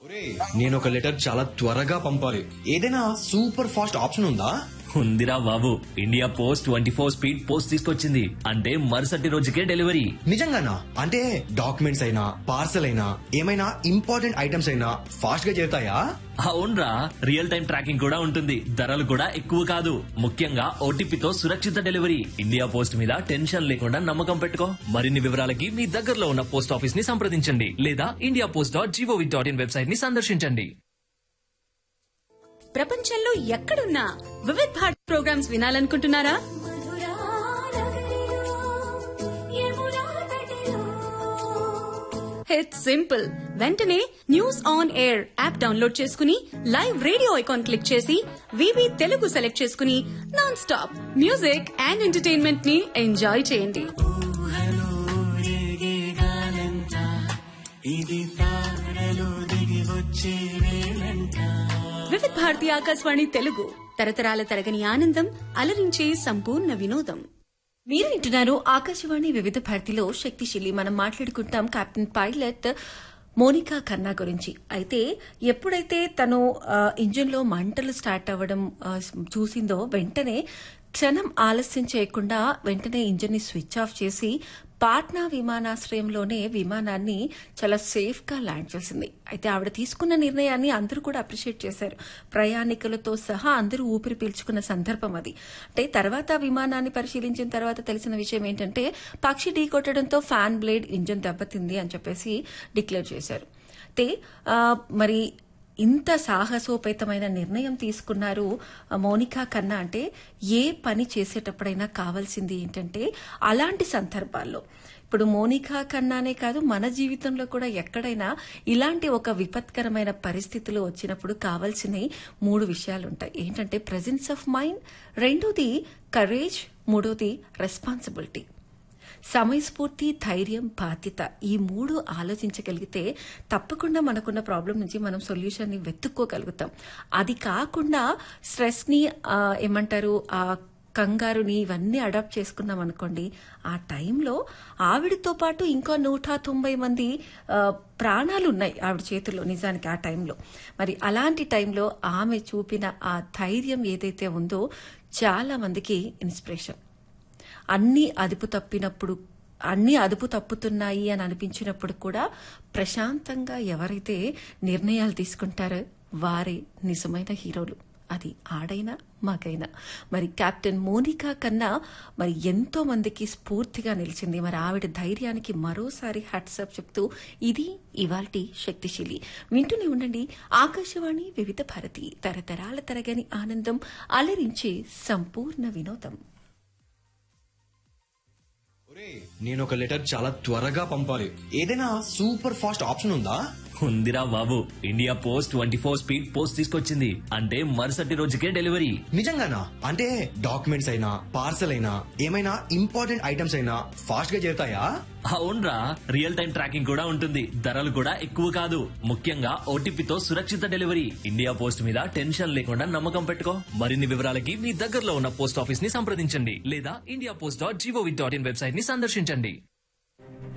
నేను ఒక లెటర్ చాలా త్వరగా పంపాలి ఏదైనా సూపర్ ఫాస్ట్ ఆప్షన్ ఉందా ఉందిరా బాబు India post twenty four speed post తీసుకొచ్చింది అంటే మరుసటి రోజుకే డెలివరీ నిజంగానా అంటే డాక్యుమెంట్స్ అయినా పార్సల్ అయినా ఏమైనా ఇంపార్టెంట్ ఐటమ్స్ అయినా ఫాస్ట్ గా చేరుతాయా అవునరా రియల్ టైం ట్రాకింగ్ కూడా ఉంటుంది ధరలు కూడా ఎక్కువ కాదు ముఖ్యంగా ఓటీపీతో సురక్షిత డెలివరీ ఇండియా పోస్ట్ మీద టెన్షన్ లేకుండా నమ్మకం పెట్టుకో మరిన్ని వివరాలకి మీ దగ్గరలో ఉన్న పోస్ట్ ఆఫీస్ ని సంప్రదించండి లేదా India post dot gov dot in website ని సందర్శించండి ప్రపంచంలో ఎక్కడున్నా వివిధ్ భారత్ ప్రోగ్రామ్స్ వినాలనుకుంటున్నారా ఇట్స్ సింపుల్ వెంటనే news on air app download చేసుకుని లైవ్ రేడియో ఐకాన్ క్లిక్ చేసి వివి తెలుగు సెలెక్ట్ చేసుకుని non stop music and entertainment ని ఎంజాయ్ చేయండి వివిధ్ భారతి ఆకాశవాణి తెలుగు తరతరాల తరగని ఆనందం అలరించే సంపూర్ణ వినోదం మీరు వింటున్నారు ఆకాశవాణి వివిధ భారతిలో శక్తిశీలి మనం మాట్లాడుకుంటాం కెప్టెన్ పైలట్ మోనికా ఖన్నా గురించి అయితే ఎప్పుడైతే తను ఆ, ఇంజిన్లో మంటలు స్టార్ట్ అవ్వడం ఆ, చూసిందో వెంటనే క్షణం ఆలస్యం చేయకుండా వెంటనే ఇంజిన్ ని స్విచ్ ఆఫ్ చేసి పాట్నా విమానాశ్రయంలోనే విమానాన్ని చాలా సేఫ్ గా ల్యాండ్ చేసింది అయితే ఆవిడ తీసుకున్న నిర్ణయాన్ని అందరూ కూడా అప్రిషియేట్ చేశారు ప్రయాణికులతో సహా అందరూ ఊపిరి పీల్చుకున్న సందర్భం అది అంటే తర్వాత విమానాన్ని పరిశీలించిన తర్వాత తెలిసిన విషయం ఏంటంటే పక్షి ఢీ కొట్టడంతో ఫ్యాన్ బ్లేడ్ ఇంజన్ దెబ్బతింది అని చెప్పేసి డిక్లేర్ చేశారు అయితే ఆ, మరి ఇంత సాహసోపేతమైన నిర్ణయం తీసుకున్నారు ఆ, మౌనికా కన్నా అంటే ఏ పని చేసేటప్పుడైనా కావాల్సింది ఏంటంటే అలాంటి సందర్భాల్లో ఇప్పుడు మోనికా కన్నానే కాదు మన జీవితంలో కూడా ఎక్కడైనా ఇలాంటి ఒక విపత్కరమైన పరిస్థితులు వచ్చినప్పుడు కావాల్సినవి మూడు విషయాలు ఉంటాయి ఏంటంటే ప్రెజెన్స్ ఆఫ్ మైండ్ రెండోది కరేజ్ మూడోది రెస్పాన్సిబిలిటీ సమయస్ఫూర్తి ధైర్యం బాధ్యత ఈ మూడు ఆలోచించగలిగితే తప్పకుండా మనకున్న ప్రాబ్లం నుంచి మనం సొల్యూషన్ ని వెతుక్కోగలుగుతాం అది కాకుండా స్ట్రెస్ ని ఆ, ఏమంటారు ఆ కంగారుని ఇవన్నీ అడాప్ట్ చేసుకున్నాం అనుకోండి ఆ టైంలో ఆవిడతో పాటు ఇంకో నూట తొంభై మంది ఆ, ప్రాణాలు ఉన్నాయి ఆవిడ చేతుల్లో నిజానికి ఆ టైంలో మరి అలాంటి టైంలో ఆమె చూపిన ఆ ధైర్యం ఏదైతే ఉందో చాలా మందికి ఇన్స్పిరేషన్ అన్ని అదుపు తప్పినప్పుడు అన్ని అదుపు తప్పుతున్నాయి అని అనిపించినప్పుడు కూడా ప్రశాంతంగా ఎవరైతే నిర్ణయాలు తీసుకుంటారో వారే నిజమైన హీరోలు అది ఆడైనా మగైనా మరి కెప్టెన్ మోనికా కన్నా మరి ఎంతో మందికి స్ఫూర్తిగా నిలిచింది మరి ఆవిడ ధైర్యానికి మరోసారి హట్సప్ చెప్తూ ఇది ఇవాల్టి శక్తిశీలి వింటూనే ఉండండి ఆకాశవాణి వివిధ భారతి తరతరాల తరగని ఆనందం అలరించే సంపూర్ణ వినోదం నేను ఒక లెటర్ చాలా త్వరగా పంపాలి ఏదైనా సూపర్ ఫాస్ట్ ఆప్షన్ ఉందా ఉందిరా బాబు India post twenty four speed post తీసుకొచ్చింది అంటే మరుసటి రోజుకే డెలివరీ నిజంగానా అంటే డాక్యుమెంట్స్ అయినా పార్సల్ అయినా ఏమైనా ఇంపార్టెంట్ ఐటమ్స్ అయినా ఫాస్ట్ గా చేరుతాయా అవునరా రియల్ టైం ట్రాకింగ్ కూడా ఉంటుంది ధరలు కూడా ఎక్కువ కాదు ముఖ్యంగా ఓటీపీతో సురక్షిత డెలివరీ ఇండియా పోస్ట్ మీద టెన్షన్ లేకుండా నమ్మకం పెట్టుకో మరిన్ని వివరాలకి మీ దగ్గరలో ఉన్న పోస్ట్ ఆఫీస్ ని సంప్రదించండి లేదా India post dot gov dot in website ని సందర్శించండి